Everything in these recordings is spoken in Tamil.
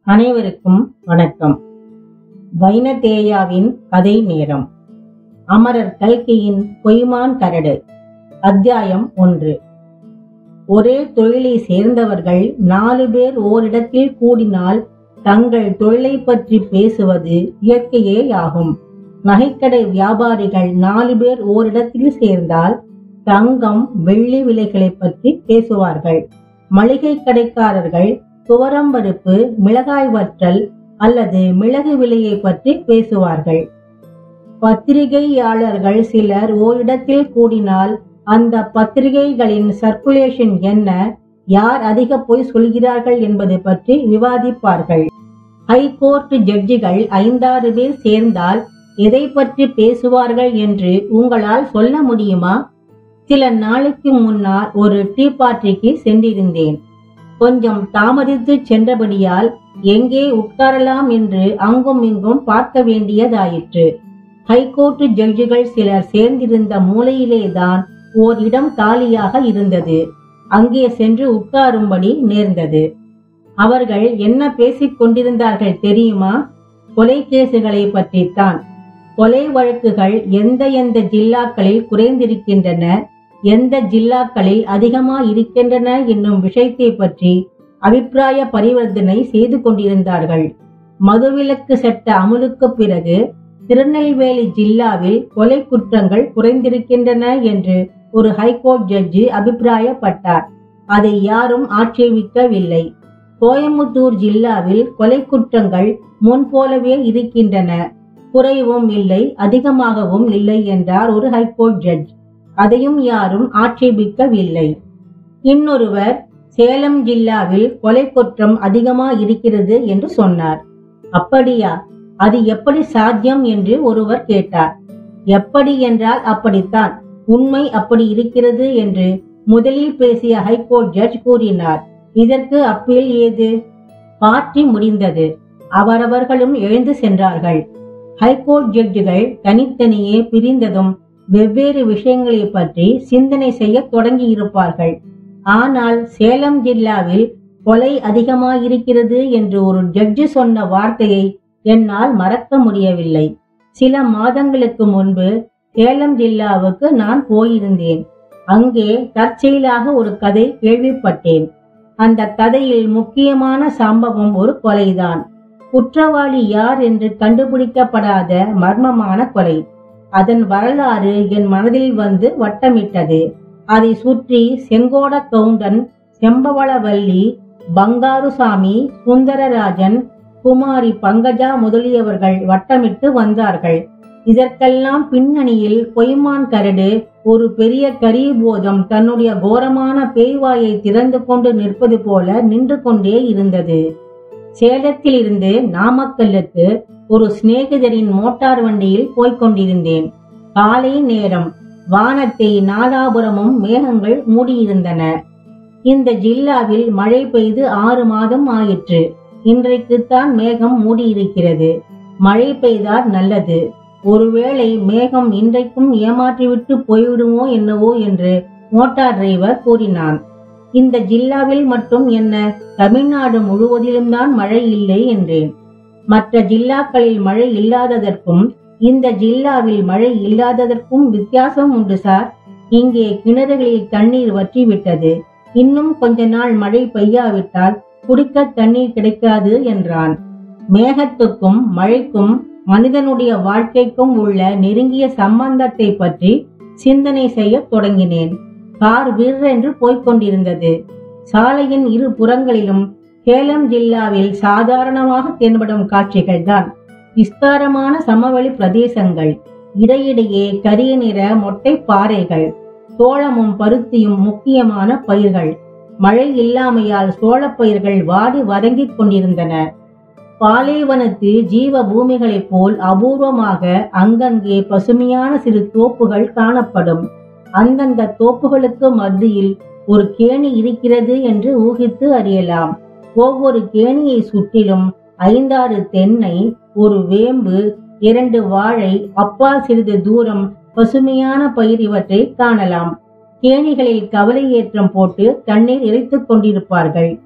அனைவருக்கும் வணக்கம் வைனதேயாவின் கதை நேரம் அமரர் கல்கியின் பொய்மான் கரடு அத்தியாயம் ஒன்று ஒரே தொழிலை சேர்ந்தவர்கள் நாலு பேர் ஓரிடத்தில் கூடினால் தங்கள் தொழிலை பற்றி பேசுவது இயற்கையேயாகும் நகைக்கடை வியாபாரிகள் நாலு பேர் ஓரிடத்தில் சேர்ந்தால் தங்கம் வெள்ளி விலைகளை பற்றி பேசுவார்கள் மளிகை கடைக்காரர்கள் துவரம்பருப்பு மிளகாய் வற்றல் அல்லது மிளகு விலையை பற்றி பேசுவார்கள் பத்திரிகையாளர்கள் சிலர் ஓரிடத்தில் கூடினால் அந்த பத்திரிகைகளின் சர்க்குலேஷன் என்ன யார் அதிக பொய் சொல்கிறார்கள் என்பது பற்றி விவாதிப்பார்கள் ஹைகோர்ட் ஜட்ஜிகள் ஐந்தாறு பேர் சேர்ந்தால் எதை பற்றி பேசுவார்கள் என்று உங்களால் சொல்ல முடியுமா சில நாளைக்கு முன்னால் ஒரு டீ பார்ட்டிக்கு சென்றிருந்தேன் கொஞ்சம் தாமதித்து சென்றபடியால் எங்கே உட்காரலாம் என்று அங்கும் இங்கும் பார்க்க வேண்டியதாயிற்று ஹைகோர்ட் ஜட்ஜிகள் சிலர் சேர்ந்திருந்த மூலையிலேதான் ஓர் இடம் காலியாக இருந்தது அங்கே சென்று உட்காரும்படி நேர்ந்தது அவர்கள் என்ன பேசிக் கொண்டிருந்தார்கள் தெரியுமா கொலை கேசுகளை பற்றித்தான் கொலை வழக்குகள் எந்த எந்த ஜில்லாக்களில் குறைந்திருக்கின்றன எந்த ஜில்லாக்களில் அதிகமா இருக்கின்றன என்னும் விஷயத்தை பற்றி அபிப்பிராய பரிவர்த்தனை செய்து கொண்டிருந்தார்கள் மதுவிலக்கு சட்ட அமலுக்கு பிறகு திருநெல்வேலி ஜில்லாவில் கொலை குற்றங்கள் குறைந்திருக்கின்றன என்று ஒரு ஹைகோர்ட் ஜட்ஜி அபிப்பிராயப்பட்டார் அதை யாரும் ஆட்சேபிக்கவில்லை கோயம்புத்தூர் ஜில்லாவில் கொலை குற்றங்கள் முன்போலவே இருக்கின்றன குறைவும் இல்லை அதிகமாகவும் இல்லை என்றார் ஒரு ஹைகோர்ட் ஜட்ஜ் அதையும் யாரும் ஆட்சேபிக்கவில்லை இன்னொருவர் சேலம் ஜில்லாவில் கொலை குற்றம் அதிகமா இருக்கிறது என்று சொன்னார் அப்படியா அது எப்படி சாத்தியம் என்று ஒருவர் கேட்டார் எப்படி என்றால் அப்படித்தான் உண்மை அப்படி இருக்கிறது என்று முதலில் பேசிய ஹைகோர்ட் ஜட்ஜ் கூறினார் இதற்கு அப்பீல் ஏது பார்ட்டி முடிந்தது அவரவர்களும் எழுந்து சென்றார்கள் ஹைகோர்ட் ஜட்ஜுகள் தனித்தனியே பிரிந்ததும் வெவ்வேறு விஷயங்களை பற்றி சிந்தனை செய்ய தொடங்கி இருப்பார்கள் ஆனால் சேலம் ஜில்லாவில் கொலை அதிகமாயிருக்கிறது என்று ஒரு ஜட்ஜு சொன்ன வார்த்தையை என்னால் மறக்க முடியவில்லை சில மாதங்களுக்கு முன்பு சேலம் ஜில்லாவுக்கு நான் போயிருந்தேன் அங்கே தற்செயலாக ஒரு கதை கேள்விப்பட்டேன் அந்த கதையில் முக்கியமான சம்பவம் ஒரு கொலைதான் குற்றவாளி யார் என்று கண்டுபிடிக்கப்படாத மர்மமான கொலை அதன் வரலாறு என் மனதில் வந்து வட்டமிட்டது அதை சுற்றி செங்கோட கவுண்டன் செம்பவளவல்லி பங்காருசாமி சுந்தரராஜன் குமாரி பங்கஜா முதலியவர்கள் வட்டமிட்டு வந்தார்கள் இதற்கெல்லாம் பின்னணியில் பொய்மான் கரடு ஒரு பெரிய கரியபோதம் தன்னுடைய கோரமான பேய்வாயை திறந்து கொண்டு நிற்பது போல நின்று கொண்டே இருந்தது சேலத்திலிருந்து நாமக்கல்லுக்கு ஒரு சிநேகிதரின் மோட்டார் வண்டியில் போய்க் கொண்டிருந்தேன் காலை நேரம் வானத்தை நாலாபுரமும் மேகங்கள் மூடியிருந்தன இந்த ஜில்லாவில் மழை பெய்து ஆறு மாதம் ஆயிற்று இன்றைக்குத்தான் மேகம் மூடியிருக்கிறது மழை பெய்தால் நல்லது ஒருவேளை மேகம் இன்றைக்கும் ஏமாற்றிவிட்டு போய்விடுமோ என்னவோ என்று மோட்டார் டிரைவர் கூறினான் இந்த ஜில்லாவில் மட்டும் என்ன தமிழ்நாடு முழுவதிலும் தான் மழை இல்லை என்றேன் மற்ற ஜில்லாக்களில் மழை இல்லாததற்கும் இந்த ஜில்லாவில் மழை இல்லாததற்கும் வித்தியாசம் உண்டு சார் இங்கே கிணறுகளில் தண்ணீர் வற்றிவிட்டது இன்னும் கொஞ்ச நாள் மழை பெய்யாவிட்டால் குடிக்க தண்ணீர் கிடைக்காது என்றான் மேகத்துக்கும் மழைக்கும் மனிதனுடைய வாழ்க்கைக்கும் உள்ள நெருங்கிய சம்பந்தத்தை பற்றி சிந்தனை செய்ய தொடங்கினேன் கார் விற்றென்று போய்க் கொண்டிருந்தது சாலையின் இரு புறங்களிலும் சேலம் ஜில்லாவில் சாதாரணமாக தென்படும் காட்சிகள்தான் விஸ்தாரமான சமவெளி பிரதேசங்கள் இடையிடையே கரிய நிற மொட்டை பாறைகள் சோளமும் பருத்தியும் முக்கியமான பயிர்கள் மழை இல்லாமையால் சோளப் பயிர்கள் வாடி வதங்கிக் கொண்டிருந்தன பாலைவனத்து ஜீவ பூமிகளைப் போல் அபூர்வமாக அங்கங்கே பசுமையான சிறு தோப்புகள் காணப்படும் அந்தந்த தோப்புகளுக்கு மத்தியில் ஒரு கேணி இருக்கிறது என்று ஊகித்து அறியலாம் ஒவ்வொரு கேணியை சுற்றிலும் ஐந்தாறு தென்னை ஒரு வேம்பு இரண்டு வாழை அப்பால் சிறிது தூரம் பசுமையான பயிர் இவற்றை காணலாம் கேணிகளில் கவலை ஏற்றம் போட்டு தண்ணீர் இறைத்துக் கொண்டிருப்பார்கள்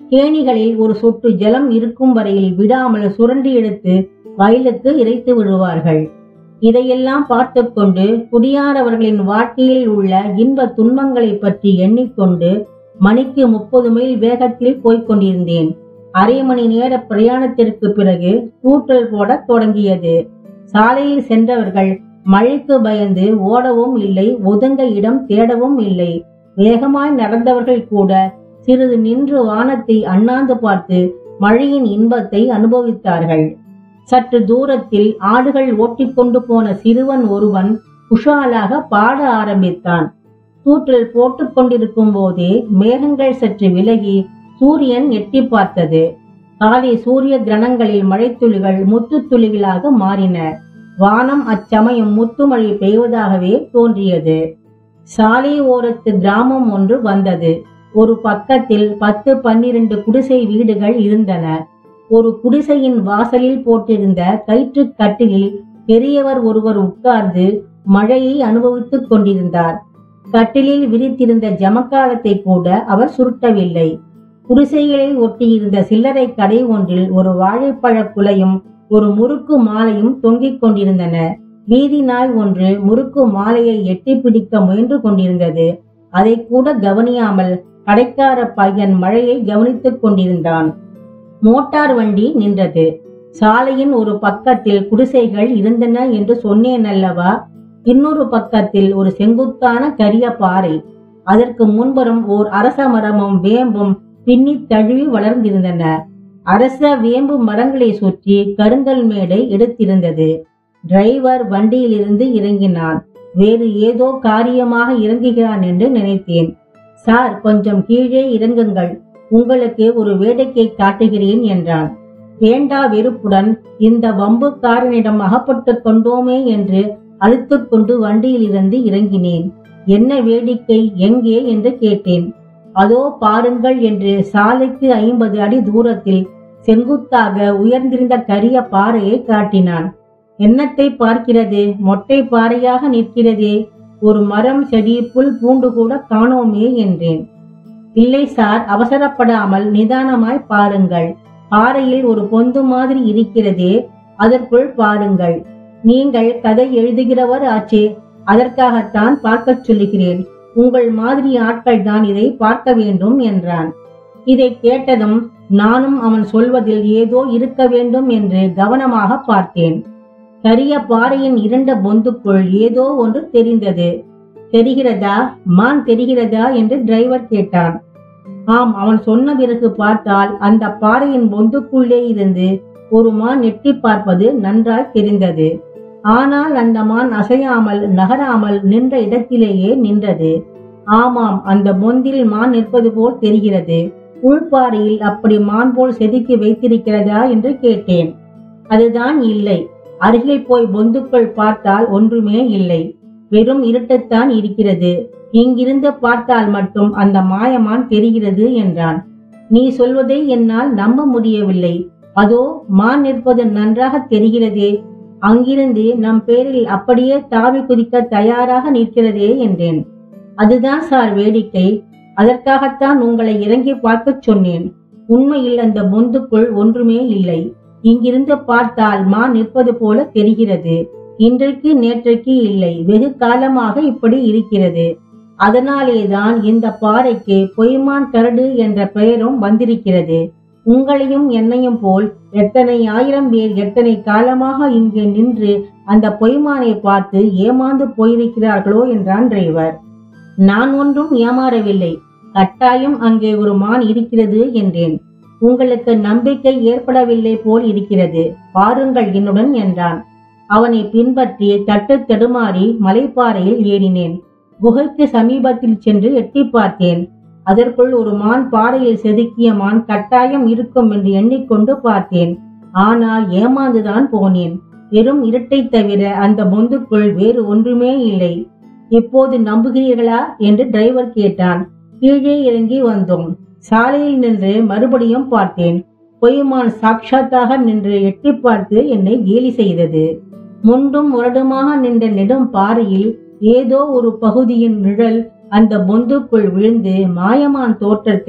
கேணிகளில் ஒரு சொட்டு ஜலம் இருக்கும் வரையில் விடாமல் சுரண்டி எடுத்து வயலுக்கு இறைத்து விடுவார்கள் இதையெல்லாம் பார்த்து கொண்டு குடியாரவர்களின் வாழ்க்கையில் உள்ள இன்ப துன்பங்களை பற்றி எண்ணிக்கொண்டு மணிக்கு முப்பது மைல் வேகத்தில் போய்க் கொண்டிருந்தேன் அரை மணி நேர பிரயாணத்திற்கு பிறகு தூற்றல் போடத் தொடங்கியது சாலையில் சென்றவர்கள் மழைக்கு பயந்து ஓடவும் இல்லை ஒதுங்க இடம் தேடவும் இல்லை வேகமாய் நடந்தவர்கள் கூட சிறிது நின்று வானத்தை அண்ணாந்து பார்த்து மழையின் இன்பத்தை அனுபவித்தார்கள் சற்று தூரத்தில் ஆடுகள் ஓட்டிக்கொண்டு போன சிறுவன் ஒருவன் குஷாலாக பாட ஆரம்பித்தான் தூற்றல் போட்டுக் கொண்டிருக்கும் போதே மேகங்கள் சற்று விலகி சூரியன் எட்டி பார்த்தது காலை சூரிய கிரணங்களில் மழைத்துளிகள் முத்துத் துளிகளாக மாறின வானம் அச்சமயம் முத்துமழை பெய்வதாகவே தோன்றியது சாலை ஓரத்து கிராமம் ஒன்று வந்தது ஒரு பக்கத்தில் பத்து பன்னிரண்டு குடிசை வீடுகள் இருந்தன ஒரு குடிசையின் வாசலில் போட்டிருந்த கயிற்று கட்டிலில் பெரியவர் ஒருவர் உட்கார்ந்து மழையை அனுபவித்துக் கொண்டிருந்தார் கட்டிலில் விரித்திருந்த ஜமக்காலத்தை கூட அவர் சுருட்டவில்லை குடிசைகளில் ஒட்டியிருந்த சில்லறை கடை ஒன்றில் ஒரு வாழைப்பழ குலையும் ஒரு முறுக்கு மாலையும் தொங்கிக் கொண்டிருந்தன வீதி நாய் ஒன்று முறுக்கு மாலையை எட்டி பிடிக்க முயன்று கொண்டிருந்தது அதை கூட கவனியாமல் கடைக்கார பையன் மழையை கவனித்துக் கொண்டிருந்தான் மோட்டார் வண்டி நின்றது சாலையின் ஒரு பக்கத்தில் குடிசைகள் இருந்தன என்று சொன்னேன் அல்லவா இன்னொரு பக்கத்தில் ஒரு செங்குத்தான கரிய பாறை அதற்கு முன்புறம் ஓர் அரச மரமும் வேம்பும் பின்னி தழுவி வளர்ந்திருந்தன அரச வேம்பு மரங்களை சுற்றி கருங்கல் மேடை எடுத்திருந்தது டிரைவர் வண்டியிலிருந்து இறங்கினான் வேறு ஏதோ காரியமாக இறங்குகிறான் என்று நினைத்தேன் சார் கொஞ்சம் கீழே இறங்குங்கள் உங்களுக்கு ஒரு வேடிக்கை காட்டுகிறேன் என்றான் வேண்டா வெறுப்புடன் இந்த வம்புக்காரனிடம் அகப்பட்டுக் கொண்டோமே என்று அழுத்துக் கொண்டு வண்டியிலிருந்து இறங்கினேன் என்ன வேடிக்கை எங்கே என்று கேட்டேன் அதோ பாருங்கள் என்று சாலைக்கு ஐம்பது அடி தூரத்தில் செங்குத்தாக உயர்ந்திருந்த கரிய பாறையை காட்டினான் என்னத்தை பார்க்கிறது மொட்டை பாறையாக நிற்கிறதே ஒரு மரம் செடி புல் பூண்டு கூட காணோமே என்றேன் இல்லை சார் அவசரப்படாமல் நிதானமாய் பாருங்கள் பாறையில் ஒரு பொந்து மாதிரி இருக்கிறதே அதற்குள் பாருங்கள் நீங்கள் கதை எழுதுகிறவர் ஆச்சே அதற்காகத்தான் பார்க்கச் சொல்லுகிறேன் உங்கள் மாதிரி ஆட்கள் தான் இதை பார்க்க வேண்டும் என்றான் இதை கேட்டதும் நானும் அவன் சொல்வதில் ஏதோ இருக்க வேண்டும் என்று கவனமாக பார்த்தேன் கரிய பாறையின் இரண்ட பொந்துக்குள் ஏதோ ஒன்று தெரிந்தது தெரிகிறதா மான் தெரிகிறதா என்று டிரைவர் கேட்டான் ஆம் அவன் சொன்ன பிறகு பார்த்தால் அந்த பாறையின் பொந்துக்குள்ளே இருந்து ஒரு மான் எட்டி பார்ப்பது நன்றாய் தெரிந்தது ஆனால் அந்த மான் அசையாமல் நகராமல் நின்ற இடத்திலேயே நின்றது ஆமாம் அந்த பொந்தில் மான் நிற்பது போல் தெரிகிறது உள்பாறையில் அப்படி மான் போல் செதுக்கி வைத்திருக்கிறதா என்று கேட்டேன் அதுதான் இல்லை அருகில் போய் பொந்துக்குள் பார்த்தால் ஒன்றுமே இல்லை வெறும் இருட்டத்தான் இருக்கிறது இங்கிருந்து பார்த்தால் மட்டும் அந்த மாயமான் தெரிகிறது என்றான் நீ சொல்வதை என்னால் நம்ப முடியவில்லை அதோ மான் நிற்பது நன்றாக தெரிகிறதே அங்கிருந்து நம் பேரில் அப்படியே தாவி குதிக்க தயாராக நிற்கிறதே என்றேன் அதுதான் சார் வேடிக்கை அதற்காகத்தான் உங்களை இறங்கி பார்க்கச் சொன்னேன் உண்மையில் அந்த பொந்துக்குள் ஒன்றுமே இல்லை இங்கிருந்து பார்த்தால் மான் நிற்பது போல தெரிகிறது இன்றைக்கு நேற்றைக்கு இல்லை வெகு காலமாக இப்படி இருக்கிறது அதனாலேதான் இந்த பாறைக்கு பொய்மான் கரடு என்ற பெயரும் வந்திருக்கிறது உங்களையும் என்னையும் போல் எத்தனை ஆயிரம் பேர் எத்தனை காலமாக இங்கே நின்று அந்த பொய்மானை பார்த்து ஏமாந்து போயிருக்கிறார்களோ என்றான் டிரைவர் நான் ஒன்றும் ஏமாறவில்லை கட்டாயம் அங்கே ஒரு மான் இருக்கிறது என்றேன் உங்களுக்கு நம்பிக்கை ஏற்படவில்லை போல் இருக்கிறது பாருங்கள் என்னுடன் என்றான் அவனை பின்பற்றி தட்டு தடுமாறி மலைப்பாறையில் ஏறினேன் குகைக்கு சமீபத்தில் சென்று எட்டி பார்த்தேன் அதற்குள் ஒரு மான் பாறையில் செதுக்கிய மான் கட்டாயம் இருக்கும் என்று எண்ணிக்கொண்டு பார்த்தேன் ஆனால் ஏமாந்துதான் போனேன் வெறும் இருட்டை தவிர அந்த பொந்துக்குள் வேறு ஒன்றுமே இல்லை இப்போது நம்புகிறீர்களா என்று டிரைவர் கேட்டான் கீழே இறங்கி வந்தோம் சாலையில் நின்று மறுபடியும் பார்த்தேன் பொய்மான் சாட்சாத்தாக நின்று எட்டி பார்த்து என்னை கேலி செய்தது முண்டும் முரடுமாக நின்ற நெடும் பாறையில் ஏதோ ஒரு பகுதியின் நிழல் அந்த பொந்துக்குள் விழுந்து மாயமான் தோற்றத்தை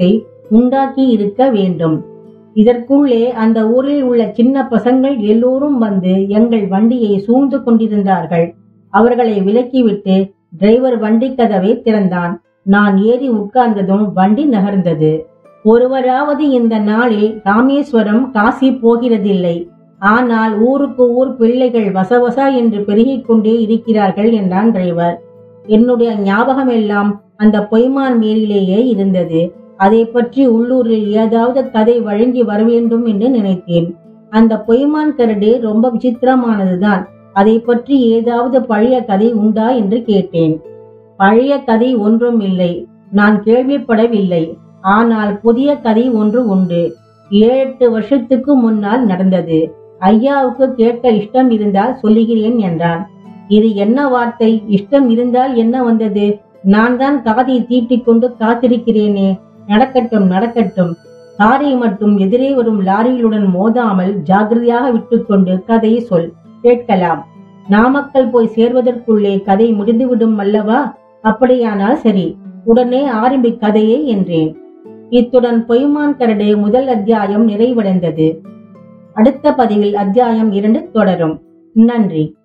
உண்டாக்கி இருக்க வேண்டும் இதற்குள்ளே அந்த ஊரில் உள்ள சின்ன பசங்கள் எல்லோரும் வந்து எங்கள் வண்டியை சூழ்ந்து கொண்டிருந்தார்கள் அவர்களை விலக்கிவிட்டு டிரைவர் வண்டி கதவை திறந்தான் நான் ஏறி உட்கார்ந்ததும் வண்டி நகர்ந்தது ஒருவராவது இந்த நாளில் ராமேஸ்வரம் காசி போகிறதில்லை ஆனால் ஊருக்கு ஊர் பிள்ளைகள் வசவசா என்று பெருகிக் கொண்டே இருக்கிறார்கள் என்றான் டிரைவர் என்னுடைய ஞாபகம் எல்லாம் அந்த பொய்மான் மேலிலேயே இருந்தது அதை பற்றி உள்ளூரில் ஏதாவது கதை வழங்கி வர வேண்டும் என்று நினைத்தேன் அந்த பொய்மான் கரடு ரொம்ப விசித்திரமானதுதான் அதை பற்றி ஏதாவது பழைய கதை உண்டா என்று கேட்டேன் பழைய கதை ஒன்றும் இல்லை நான் கேள்விப்படவில்லை ஆனால் புதிய கதை ஒன்று உண்டு ஏழு எட்டு வருஷத்துக்கு முன்னால் நடந்தது ஐயாவுக்கு கேட்க இஷ்டம் இருந்தால் சொல்லுகிறேன் என்றான் இது என்ன வார்த்தை இஷ்டம் இருந்தால் என்ன வந்தது நான் தான் காதை தீட்டிக் கொண்டு காத்திருக்கிறேனே நடக்கட்டும் நடக்கட்டும் காரை மட்டும் எதிரே வரும் லாரிகளுடன் மோதாமல் ஜாகிரதையாக விட்டுக்கொண்டு கதையை சொல் கேட்கலாம் நாமக்கல் போய் சேர்வதற்குள்ளே கதை முடிந்துவிடும் அல்லவா அப்படியானால் சரி உடனே ஆரம்பி கதையே என்றேன் இத்துடன் பொய்மான் கரடு முதல் அத்தியாயம் நிறைவடைந்தது அடுத்த பதிவில் அத்தியாயம் இரண்டு தொடரும் நன்றி